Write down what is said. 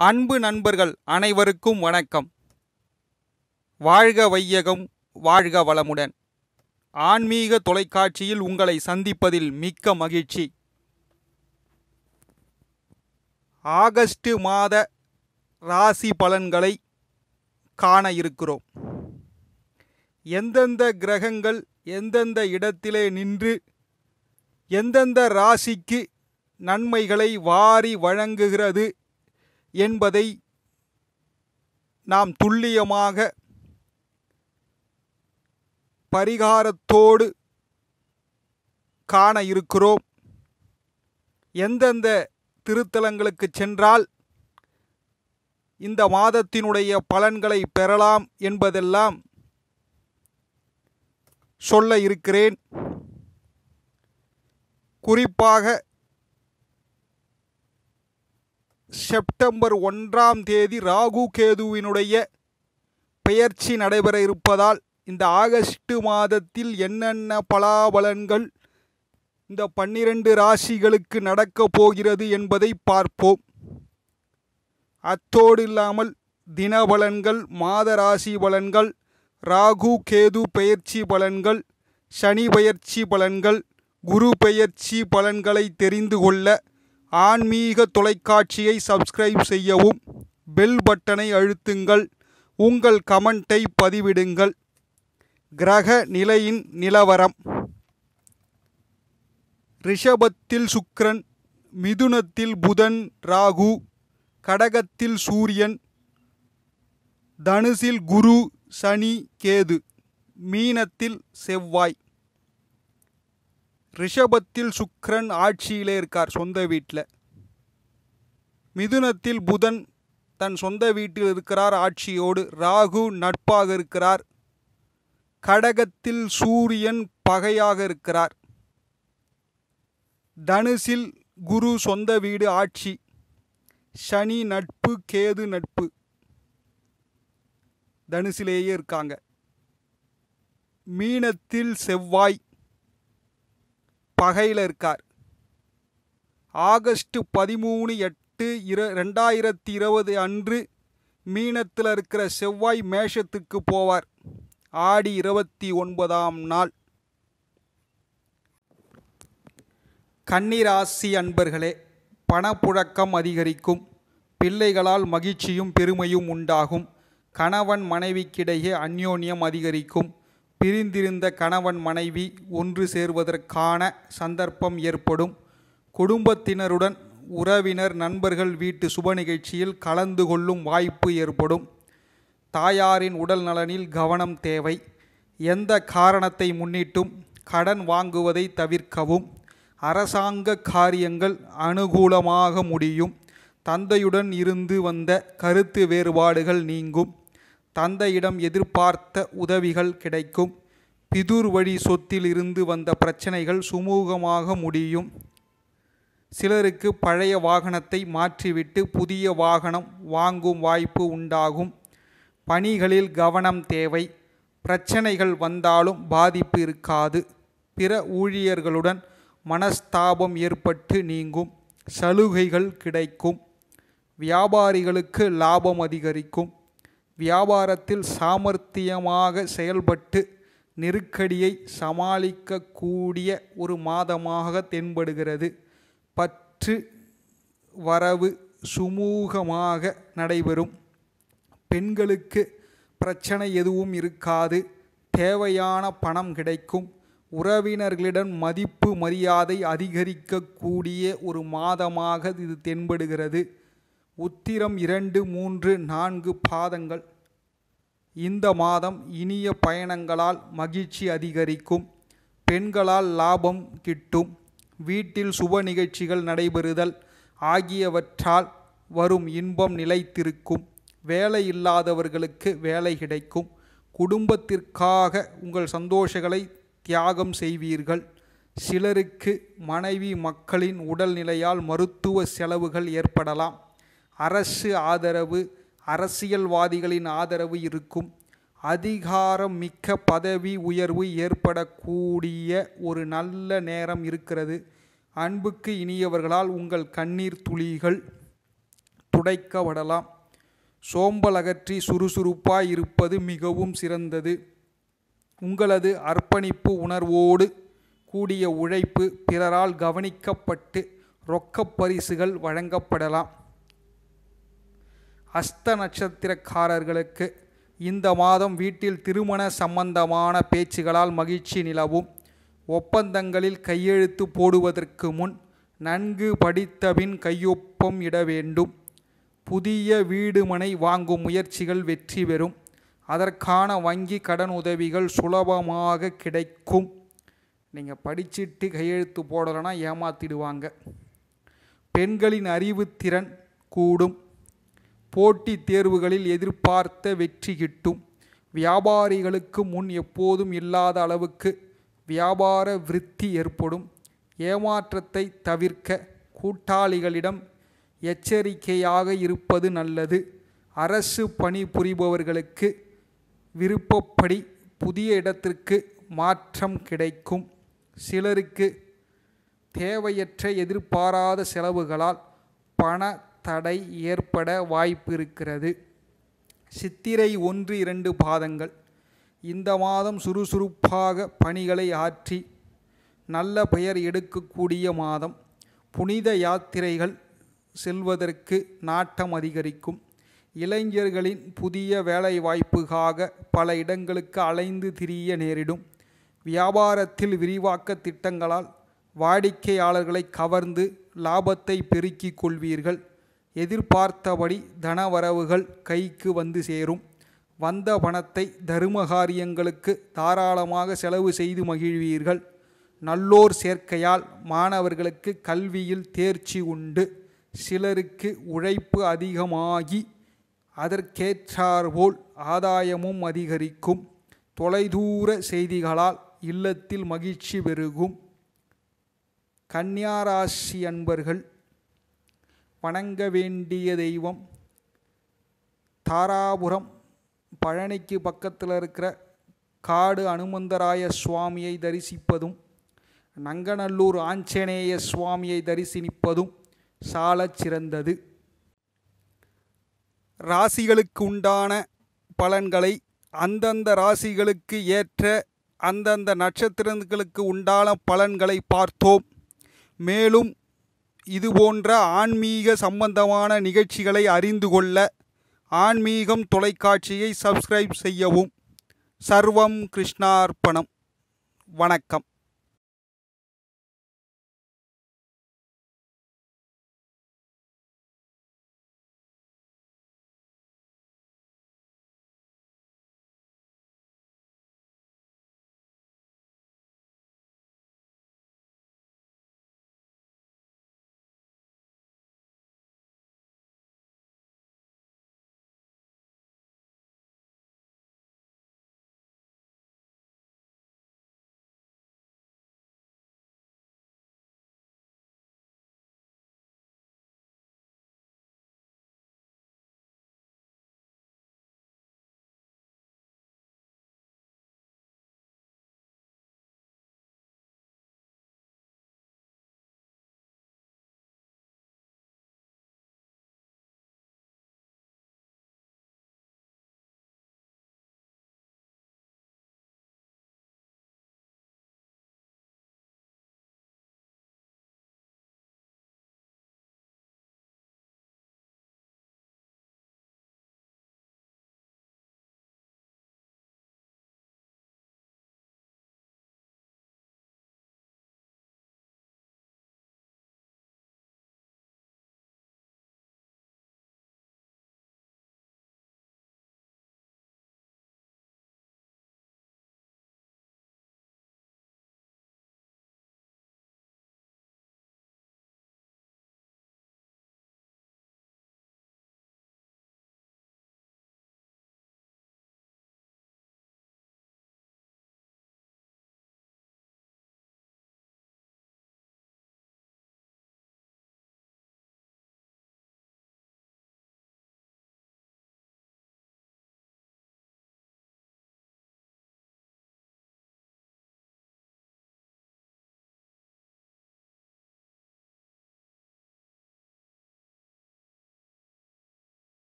அன்பு நண்பர்கள் அனைவருக்கும் வணக்கம் வாழ்க வையகம் வாழ்க வளமுடன் ஆன்மீக தொலைக்காட்சியில் உங்களை சந்திப்பதில் மிக்க மகிழ்ச்சி ஆகஸ்ட் மாத ராசி பலன்களை காண இருக்கிறோம் எந்தெந்த கிரகங்கள் எந்தெந்த இடத்திலே நின்று எந்தெந்த ராசிக்கு நன்மைகளை வாரி வழங்குகிறது என்பதை நாம் துல்லியமாக பரிகாரத்தோடு காண இருக்கிறோம் எந்தெந்த திருத்தலங்களுக்கு சென்றால் இந்த மாதத்தினுடைய பலன்களை பெறலாம் என்பதெல்லாம் சொல்ல இருக்கிறேன் குறிப்பாக செப்டம்பர் ஒன்றாம் தேதி ராகு கேதுவினுடைய பெயர்ச்சி நடைபெற இருப்பதால் இந்த ஆகஸ்ட் மாதத்தில் என்னென்ன பலாபலன்கள் இந்த பன்னிரண்டு ராசிகளுக்கு நடக்கப் போகிறது என்பதை பார்ப்போம் அத்தோடு இல்லாமல் தினபலன்கள் மாத ராசி பலன்கள் ராகு கேது பெயர்ச்சி பலன்கள் சனி பெயர்ச்சி பலன்கள் குரு பெயர்ச்சி பலன்களை தெரிந்து கொள்ள ஆன்மீக தொலைக்காட்சியை சப்ஸ்கிரைப் செய்யவும் பெல் பட்டனை அழுத்துங்கள் உங்கள் கமெண்ட்டை பதிவிடுங்கள் கிரக நிலையின் நிலவரம் ரிஷபத்தில் சுக்கிரன் மிதுனத்தில் புதன் ராகு கடகத்தில் சூரியன் தனுசில் குரு சனி கேது மீனத்தில் செவ்வாய் ரிஷபத்தில் சுக்கிரன் ஆட்சியிலே இருக்கார் சொந்த வீட்டில் மிதுனத்தில் புதன் தன் சொந்த வீட்டில் இருக்கிறார் ஆட்சியோடு ராகு நட்பாக இருக்கிறார் கடகத்தில் சூரியன் பகையாக இருக்கிறார் தனுசில் குரு சொந்த வீடு ஆட்சி சனி நட்பு கேது நட்பு தனுசிலேயே இருக்காங்க மீனத்தில் செவ்வாய் பகையில் இருக்கார் ஆகஸ்ட் பதிமூணு எட்டு இர ரெண்டாயிரத்தி இருபது அன்று மீனத்தில் இருக்கிற செவ்வாய் மேஷத்துக்கு போவார் ஆடி இருபத்தி ஒன்பதாம் நாள் கன்னிராசி அன்பர்களே பணப்புழக்கம் அதிகரிக்கும் பிள்ளைகளால் மகிழ்ச்சியும் பெருமையும் உண்டாகும் கணவன் மனைவிக்கிடையே அந்யோன்யம் அதிகரிக்கும் பிரிந்திருந்த கணவன் மனைவி ஒன்று சேர்வதற்கான சந்தர்ப்பம் ஏற்படும் குடும்பத்தினருடன் உறவினர் நண்பர்கள் வீட்டு சுப நிகழ்ச்சியில் கலந்து கொள்ளும் வாய்ப்பு ஏற்படும் தாயாரின் உடல் நலனில் கவனம் தேவை எந்த காரணத்தை முன்னிட்டும் கடன் வாங்குவதை தவிர்க்கவும் அரசாங்க காரியங்கள் அனுகூலமாக முடியும் தந்தையுடன் இருந்து வந்த கருத்து வேறுபாடுகள் நீங்கும் தந்தையிடம் எதிர்பார்த்த உதவிகள் கிடைக்கும் பிதுர் வழி சொத்தில் இருந்து வந்த பிரச்சனைகள் சுமூகமாக முடியும் சிலருக்கு பழைய வாகனத்தை மாற்றிவிட்டு புதிய வாகனம் வாங்கும் வாய்ப்பு உண்டாகும் பணிகளில் கவனம் தேவை பிரச்சனைகள் வந்தாலும் பாதிப்பு இருக்காது பிற ஊழியர்களுடன் மனஸ்தாபம் ஏற்பட்டு நீங்கும் சலுகைகள் கிடைக்கும் வியாபாரிகளுக்கு லாபம் அதிகரிக்கும் வியாபாரத்தில் சாமர்த்தியமாக செயல்பட்டு நெருக்கடியை சமாளிக்கக்கூடிய ஒரு மாதமாக தென்படுகிறது பற்று வரவு சுமூகமாக நடைபெறும் பெண்களுக்கு பிரச்சனை எதுவும் இருக்காது தேவையான பணம் கிடைக்கும் உறவினர்களிடம் மதிப்பு மரியாதை அதிகரிக்கக்கூடிய ஒரு மாதமாக இது தென்படுகிறது உத்திரம் இரண்டு மூன்று நான்கு பாதங்கள் இந்த மாதம் இனிய பயணங்களால் மகிழ்ச்சி அதிகரிக்கும் பெண்களால் லாபம் கிட்டும் வீட்டில் சுப நிகழ்ச்சிகள் நடைபெறுதல் ஆகியவற்றால் வரும் இன்பம் நிலைத்திருக்கும் வேலை இல்லாதவர்களுக்கு வேலை கிடைக்கும் குடும்பத்திற்காக உங்கள் சந்தோஷங்களை தியாகம் செய்வீர்கள் சிலருக்கு மனைவி மக்களின் உடல்நிலையால் மருத்துவ செலவுகள் ஏற்படலாம் அரசு ஆதரவு அரசியல்வாதிகளின் ஆதரவு இருக்கும் அதிகாரம் மிக்க பதவி உயர்வு ஏற்படக்கூடிய ஒரு நல்ல நேரம் இருக்கிறது அன்புக்கு இனியவர்களால் உங்கள் கண்ணீர் துளிகள் துடைக்கப்படலாம் சோம்பல் அகற்றி சுறுசுறுப்பாய் இருப்பது மிகவும் சிறந்தது உங்களது அர்ப்பணிப்பு உணர்வோடு கூடிய உழைப்பு பிறரால் கவனிக்கப்பட்டு ரொக்கப் பரிசுகள் வழங்கப்படலாம் அஸ்த நட்சத்திரக்காரர்களுக்கு இந்த மாதம் வீட்டில் திருமண சம்பந்தமான பேச்சுகளால் மகிழ்ச்சி நிலவும் ஒப்பந்தங்களில் கையெழுத்து போடுவதற்கு முன் நன்கு படித்தபின் கையொப்பம் இட வேண்டும் புதிய வீடு மனை வாங்கும் முயற்சிகள் வெற்றி பெறும் அதற்கான வங்கி கடன் உதவிகள் சுலபமாக கிடைக்கும் நீங்கள் படிச்சிட்டு கையெழுத்து போடலைன்னா ஏமாத்திடுவாங்க பெண்களின் அறிவுத்திறன் கூடும் போட்டித் தேர்வுகளில் எதிர்பார்த்த வெற்றி கிட்டும் வியாபாரிகளுக்கு முன் எப்போதும் இல்லாத அளவுக்கு வியாபார விருத்தி ஏற்படும் ஏமாற்றத்தை தவிர்க்க கூட்டாளிகளிடம் எச்சரிக்கையாக இருப்பது நல்லது அரசு பணி புரிபவர்களுக்கு விருப்பப்படி புதிய இடத்திற்கு மாற்றம் கிடைக்கும் சிலருக்கு தேவையற்ற எதிர்பாராத செலவுகளால் பண தடை ஏற்பட வாய்ப்பு இருக்கிறது சித்திரை ஒன்று இரண்டு பாதங்கள் இந்த மாதம் சுறுசுறுப்பாக பணிகளை ஆற்றி நல்ல பெயர் எடுக்கக்கூடிய மாதம் புனித யாத்திரைகள் செல்வதற்கு நாட்டம் அதிகரிக்கும் இளைஞர்களின் புதிய வேலை வாய்ப்புக்காக பல இடங்களுக்கு அலைந்து திரிய நேரிடும் வியாபாரத்தில் விரிவாக்க திட்டங்களால் வாடிக்கையாளர்களை கவர்ந்து லாபத்தை பெருக்கிக் கொள்வீர்கள் எதிர்பார்த்தபடி தனவரவுகள் கைக்கு வந்து சேரும் வந்த பணத்தை தரும காரியங்களுக்கு தாராளமாக செலவு செய்து மகிழ்வீர்கள் நல்லோர் சேர்க்கையால் மாணவர்களுக்கு கல்வியில் தேர்ச்சி உண்டு சிலருக்கு உழைப்பு அதிகமாகி அதற்கேற்றாற்போல் ஆதாயமும் அதிகரிக்கும் தொலைதூர செய்திகளால் இல்லத்தில் மகிழ்ச்சி பெருகும் கன்னியாராசி அன்பர்கள் வணங்க வேண்டிய தெய்வம் தாராபுரம் பழனிக்கு பக்கத்தில் இருக்கிற காடு அனுமந்தராய சுவாமியை தரிசிப்பதும் நங்கநல்லூர் ஆஞ்சநேய சுவாமியை தரிசிப்பதும் சாலச் சிறந்தது ராசிகளுக்கு உண்டான பலன்களை அந்தந்த ராசிகளுக்கு ஏற்ற அந்தந்த நட்சத்திரங்களுக்கு உண்டான பலன்களை பார்த்தோம் மேலும் இதுபோன்ற ஆன்மீக சம்பந்தமான நிகழ்ச்சிகளை அறிந்து கொள்ள ஆன்மீகம் தொலைக்காட்சியை சப்ஸ்கிரைப் செய்யவும் சர்வம் கிருஷ்ணார்ப்பணம் வணக்கம்